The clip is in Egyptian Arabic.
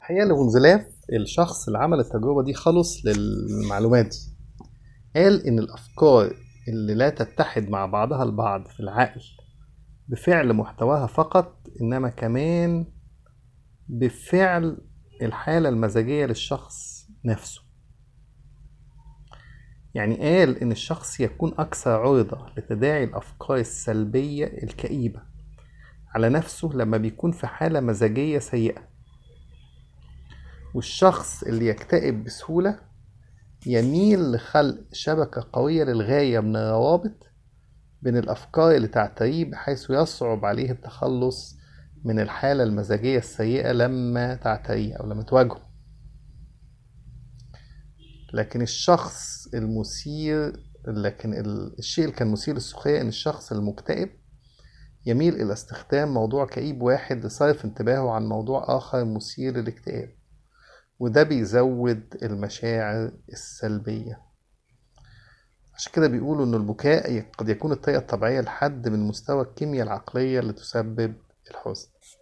الحقيقة لفونزلاف الشخص اللي عمل التجربة دي خلص للمعلومات دي قال إن الأفكار اللي لا تتحد مع بعضها البعض في العقل بفعل محتواها فقط إنما كمان بفعل الحالة المزاجية للشخص نفسه يعني قال إن الشخص يكون أكثر عرضة لتداعي الأفكار السلبية الكئيبة على نفسه لما بيكون في حالة مزاجية سيئة والشخص اللي يكتئب بسهولة يميل لخلق شبكة قوية للغاية من الروابط بين الأفكار اللي تعتريه بحيث يصعب عليه التخلص من الحالة المزاجية السيئة لما تعتريه أو لما تواجهه لكن الشخص المثير لكن الشيء اللي كان مثير للسخرية إن الشخص المكتئب يميل إلى استخدام موضوع كئيب واحد لصرف انتباهه عن موضوع آخر مثير للاكتئاب وده بيزود المشاعر السلبية عشان كده بيقولوا إن البكاء قد يكون الطريقة الطبيعية لحد من مستوى الكيمياء العقلية اللي تسبب الحزن